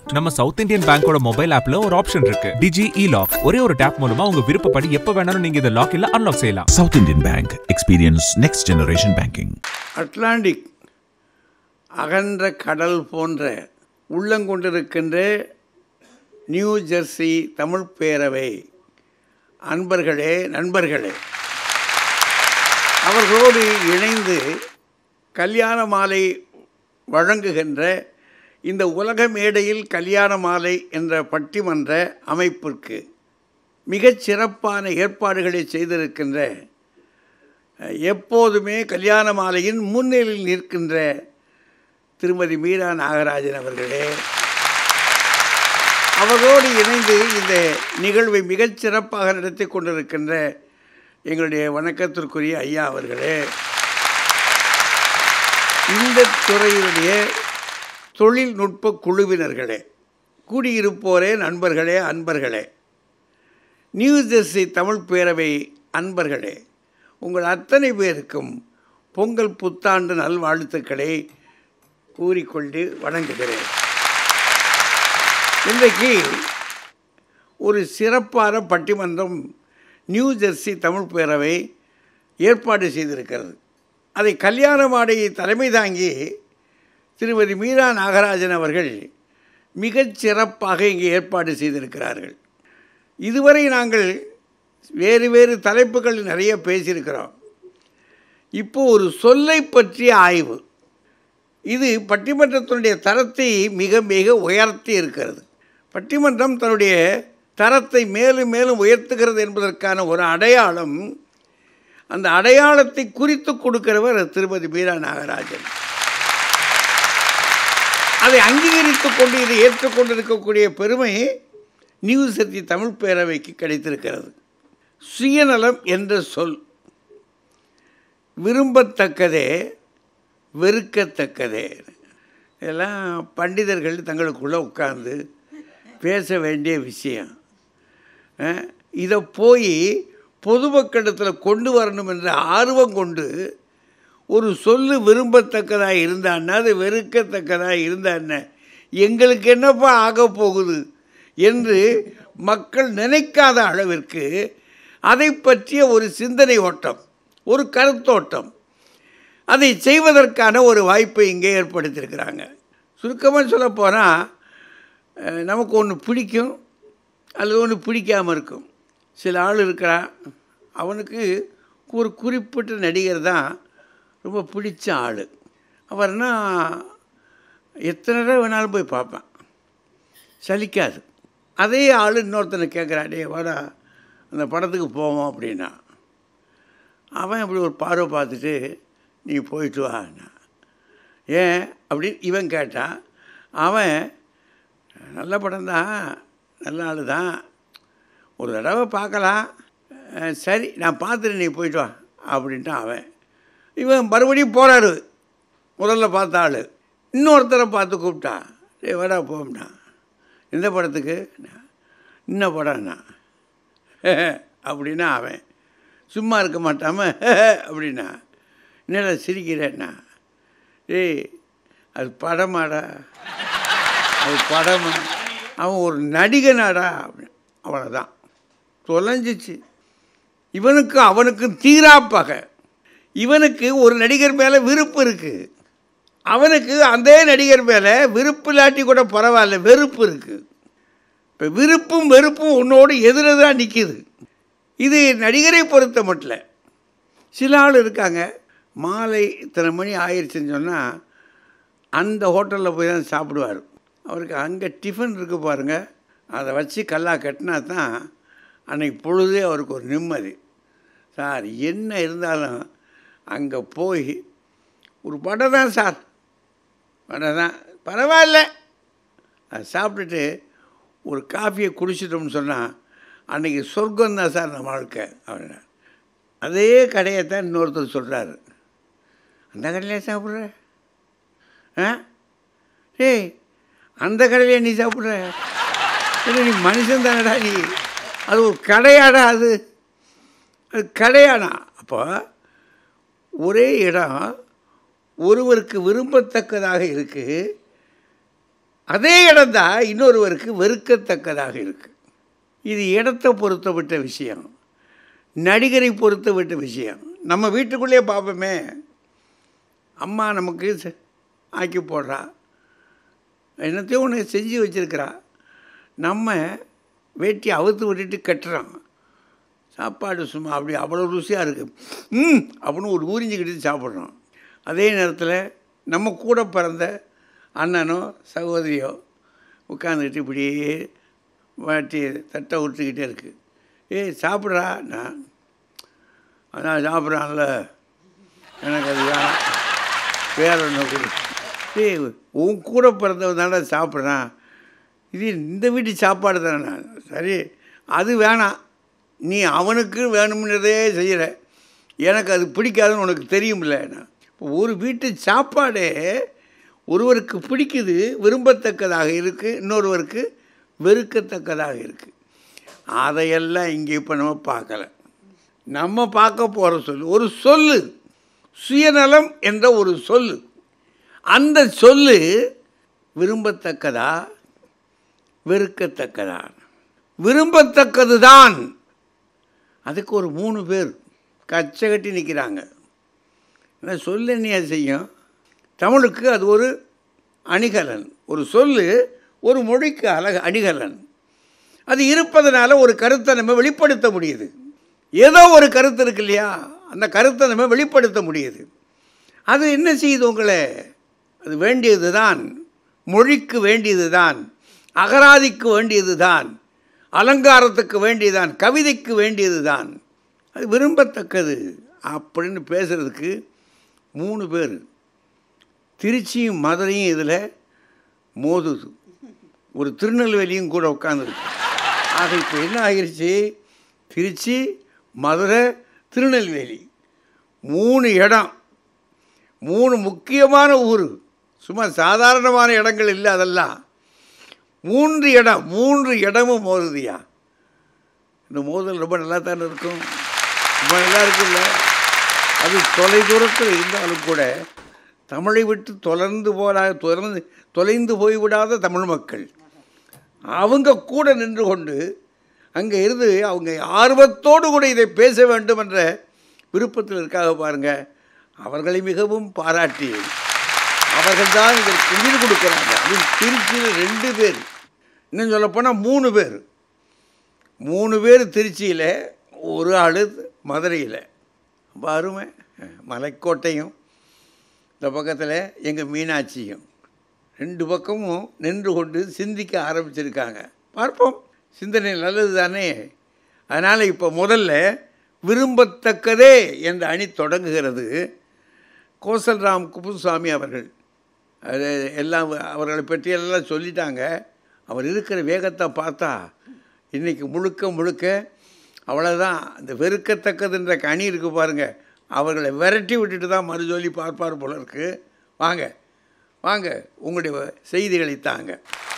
நம்ம south Indian பேங்கோட mobile ஆப்ல ஒரு ஆப்ஷன் இருக்கு டிஜி இ லாக் ஒரே ஒரு டேப் மூலமா உங்க விருப்பப்படி எப்ப வேணாலும் நீங்க இதை லாக் இல்ல அன்லாக் செய்யலாம் South Indian Bank. Experience next generation banking. Atlantic அகன்ற கடல் போன்ற உள்ளங்கொண்டிருக்கின்ற நியூ ஜெர்சி தமிழ் பேரவை அன்பர்களே நண்பர்களே அவர்களோடு இணைந்து கல்யாண மாலை வழங்குகின்ற இந்த உலக மேடையில் கல்யாண மாலை என்ற பட்டிமன்ற அமைப்பிற்கு மிகச் சிறப்பான ஏற்பாடுகளை செய்திருக்கின்ற எப்போதுமே கல்யாண மாலையின் முன்னிலையில் நிற்கின்ற திருமதி மீரா நாகராஜன் அவர்களே அவர்களோடு இணைந்து இந்த நிகழ்வை மிகச் சிறப்பாக நடத்தி கொண்டிருக்கின்ற எங்களுடைய வணக்கத்திற்குரிய ஐயா அவர்களே இந்த துறையினுடைய தொழில்நுட்ப குழுவினர்களே கூடியிருப்போரே நண்பர்களே அன்பர்களே நியூ ஜெர்சி தமிழ் பேரவை அன்பர்களே உங்கள் அத்தனை பேருக்கும் பொங்கல் புத்தாண்டு நல்வாழ்த்துக்களை கூறிக்கொண்டு வணங்குகிறேன் இன்றைக்கு ஒரு சிறப்பான பட்டிமன்றம் நியூ ஜெர்சி தமிழ் பேரவை ஏற்பாடு செய்திருக்கிறது அதை கல்யாண மாடையை தலைமை தாங்கி திருமதி மீரா நாகராஜன் அவர்கள் மிகச் சிறப்பாக இங்கே ஏற்பாடு செய்திருக்கிறார்கள் இதுவரை நாங்கள் வேறு வேறு தலைப்புகள் நிறைய பேசியிருக்கிறோம் இப்போ ஒரு சொல்லை பற்றிய ஆய்வு இது பட்டிமன்றத்தினுடைய தரத்தை மிக மிக உயர்த்தி இருக்கிறது பட்டிமன்றம் தன்னுடைய தரத்தை மேலும் மேலும் உயர்த்துகிறது என்பதற்கான ஒரு அடையாளம் அந்த அடையாளத்தை குறித்து கொடுக்கிறவர் திருமதி மீரா நாகராஜன் அதை அங்கீகரித்துக் கொண்டு இதை ஏற்றுக்கொண்டிருக்கக்கூடிய பெருமை நியூ சக்தி தமிழ் பேரவைக்கு கிடைத்திருக்கிறது சுயநலம் என்ற சொல் விரும்பத்தக்கதே வெறுக்கத்தக்கதே இதெல்லாம் பண்டிதர்கள் தங்களுக்குள்ளே உட்கார்ந்து பேச வேண்டிய விஷயம் அஹ், இதை போய் பொதுமக்களிடத்தில் கொண்டு வரணும் என்ற ஆர்வம் கொண்டு ஒரு சொல்லு விரும்பத்தக்கதாக இருந்தான்னா அது வெறுக்கத்தக்கதாக இருந்தான்னா எங்களுக்கு என்னப்பா ஆக போகுது என்று மக்கள் நினைக்காத அளவிற்கு அதை பற்றிய ஒரு சிந்தனை ஓட்டம் ஒரு கருத்தோட்டம் அதை செய்வதற்கான ஒரு வாய்ப்பை இங்கே ஏற்படுத்தியிருக்கிறாங்க சுருக்கமாக சொல்லப்போனால் நமக்கு ஒன்று பிடிக்கும் அல்லது ஒன்று பிடிக்காமல் இருக்கும் சில ஆள் இருக்கிறான் அவனுக்கு ஒரு குறிப்பிட்ட நடிகர் தான் ரொம்ப பிடிச்ச ஆள் அவர்னா எத்தனை தடவை வேணாலும் போய் பார்ப்பேன் சலிக்காது அதே ஆள் இன்னொருத்தனை கேட்குறான் டே வாடா அந்த படத்துக்கு போவோம் அப்படின்னா அவன் அப்படி ஒரு பார்வை பார்த்துட்டு நீ போயிட்டு வான்னா ஏன் அப்படின்னு இவன் கேட்டான் அவன் நல்ல படம் தான் நல்ல ஆள் தான் ஒரு தடவை பார்க்கலாம் அஹ் சரி நான் பார்த்துட்டு நீ போயிட்டு வா அப்படின்ட்டு அவன் இவன் மறுபடியும் போகிறாரு முதல்ல பார்த்த ஆள் இன்னொருத்தரை பார்த்து கூப்பிட்டா டேய் வாடா போம்னா எந்த படத்துக்கு இன்ன படம்னா அப்படின்னா அவன் சும்மா இருக்க மாட்டாம அப்படின்னா என்னடா சிரிக்கிறேன்னா ஏய் அது படமாடா அது படமா அவன் ஒரு நடிகனாடா அப்படின்னு அவ்வளோதான் தொலைஞ்சிச்சு இவனுக்கு அவனுக்கும் தீராப்பகை இவனுக்கு ஒரு நடிகர் மேலே விருப்பு இருக்குது அவனுக்கு அந்த நடிகர் மேலே விருப்பு இல்லாட்டி கூட பரவாயில்ல வெறுப்பு இருக்குது இப்போ விருப்பும் வெறுப்பும் உன்னோடு எதிரெதிராக நிற்கிது இது நடிகரை பொறுத்த மட்டும் சில ஆள் இருக்காங்க மாலை இத்தனை மணி ஆயிடுச்சுன்னு சொன்னால் அந்த ஹோட்டலில் போய் தான் சாப்பிடுவார் அவருக்கு அங்கே டிஃபன் இருக்கு பாருங்க அதை வச்சு கல்லா கட்டினா தான் அன்னைக்கு பொழுதே அவருக்கு ஒரு நிம்மதி சார் என்ன இருந்தாலும் அங்கே போய் ஒரு வடை தான் சார் வடை தான் பரவாயில்ல அதை சாப்பிட்டுட்டு ஒரு காஃபியை குடிச்சிட்டோம்னு சொன்னால் அன்றைக்கி சொர்க்கம் தான் சார் நம்ம வாழ்க்கை அப்படின்னா அதே கடையை தான் இன்னொருத்தர் சொல்கிறாரு அந்த கடையிலே சாப்பிட்ற ஆ ஏய் அந்த கடையிலே நீ சாப்பிட்ற இல்லை நீ மனுஷன் தானடா நீ அது ஒரு கடையாடா அது அது கடையாடா அப்போ ஒரே இடம் ஒருவருக்கு விரும்பத்தக்கதாக இருக்குது அதே இடம் தான் இன்னொருவருக்கு வெறுக்கத்தக்கதாக இருக்குது இது இடத்தை பொறுத்தப்பட்ட விஷயம் நடிகரை பொறுத்தப்பட்ட விஷயம் நம்ம வீட்டுக்குள்ளேயே பார்ப்போமே அம்மா நமக்கு செ- ஆக்கி போடுறா என்னத்தையும் ஒன்று செஞ்சு வச்சிருக்கிறா நம்ம வேட்டி அவுத்து விட்டுட்டு கட்டுறோம் சாப்பாடு சும்மா அப்படி அவ்வளோ ருசியாக இருக்குது ம் அப்படின்னு ஒரு ஊறிஞ்சிக்கிட்டு சாப்பிட்றோம் அதே நேரத்தில் நம்ம கூட பிறந்த அண்ணனோ சகோதரியோ உட்காந்துக்கிட்டு இப்படியே வாட்டி தட்டை விட்டுக்கிட்டே இருக்குது ஏய் சாப்பிட்றா நான் அதான் சாப்பிட்றான்ல எனக்கு அது வேணாம் வேற ஒன்று கொடு ஏய் உன் கூட பிறந்தவன் தானே சாப்பிட்றான் இது இந்த வீட்டு சாப்பாடு தானே சரி அது வேணாம் நீ அவனுக்கு வேணும்ன்றதே செய்கிற எனக்கு அது பிடிக்காதுன்னு உனக்கு தெரியும்ல நான் இப்போ ஒரு வீட்டு சாப்பாடே ஒருவருக்கு பிடிக்குது விரும்பத்தக்கதாக இருக்குது இன்னொருவருக்கு வெறுக்கத்தக்கதாக இருக்குது அதையெல்லாம் இங்கே இப்போ நம்ம பார்க்கல நம்ம பார்க்க போகிற சொல்லு ஒரு சொல்லு சுயநலம் என்ற ஒரு சொல்லு அந்த சொல்லு விரும்பத்தக்கதா வெறுக்கத்தக்கதா விரும்பத்தக்கது தான் அதுக்கு ஒரு மூணு பேர் கச்சை கட்டி நிற்கிறாங்க என்ன சொல்லு என்ன செய்யும் தமிழுக்கு அது ஒரு அணிகலன் ஒரு சொல்லு ஒரு மொழிக்கு அழக அணிகலன் அது இருப்பதனால ஒரு கருத்தை நம்ம வெளிப்படுத்த முடியுது ஏதோ ஒரு கருத்து இருக்கு இல்லையா அந்த கருத்தை நம்ம வெளிப்படுத்த முடியுது அது என்ன செய்யுது உங்களை அது வேண்டியது தான் மொழிக்கு வேண்டியது தான் அகராதிக்கு வேண்டியது தான் அலங்காரத்துக்கு வேண்டியதுதான் கவிதைக்கு வேண்டியது தான் அது விரும்பத்தக்கது அப்படின்னு பேசுகிறதுக்கு மூணு பேர் திருச்சியும் மதுரையும் இதில் மோதுது ஒரு திருநெல்வேலியும் கூட உட்காந்துருக்கு ஆக இப்போ என்ன ஆகிருச்சு திருச்சி மதுரை திருநெல்வேலி மூணு இடம் மூணு முக்கியமான ஊர் சும்மா சாதாரணமான இடங்கள் இல்லை அதெல்லாம் மூன்று இடம் மூன்று இடமும் மோதுதியா இந்த மோதல் ரொம்ப நல்லா தானே இருக்கும் ரொம்ப நல்லா இருக்குல்ல அது தொலை தூரத்தில் இருந்தாலும் கூட தமிழை விட்டு தொலைந்து போரா தொலைந்து தொலைந்து போய்விடாத தமிழ் மக்கள் அவங்க கூட நின்று கொண்டு அங்கே இருந்து அவங்க ஆர்வத்தோடு கூட இதை பேச வேண்டும் என்ற விருப்பத்தில் இருக்காக பாருங்க அவர்களை மிகவும் பாராட்டி அவர்கள் தான் இதற்கு உயிர் கொடுக்குறாங்க அதுவும் திருச்சியில் ரெண்டு பேர் இன்னும் சொல்லப்போனால் மூணு பேர் மூணு பேர் திருச்சியில் ஒரு ஆள் மதுரையில் ரொம்ப அருமை மலைக்கோட்டையும் இந்த பக்கத்தில் எங்கள் மீனாட்சியும் ரெண்டு பக்கமும் நின்று கொண்டு சிந்திக்க ஆரம்பிச்சிருக்காங்க பார்ப்போம் சிந்தனை நல்லது தானே அதனால் இப்போ முதல்ல விரும்பத்தக்கதே என்ற அணி தொடங்குகிறது கோசல்ராம் குப்புசாமி அவர்கள் அது எல்லாம் அவர்களை பற்றி எல்லாம் சொல்லிட்டாங்க அவர் இருக்கிற வேகத்தை பார்த்தா இன்றைக்கி முழுக்க முழுக்க அவ்வளோதான் அந்த வெறுக்கத்தக்கதுன்ற கனி இருக்குது பாருங்கள் அவர்களை விரட்டி விட்டுட்டு தான் மறுஜொல்லி பார்ப்பார் போல இருக்கு வாங்க வாங்க உங்களுடைய செய்திகளை தாங்க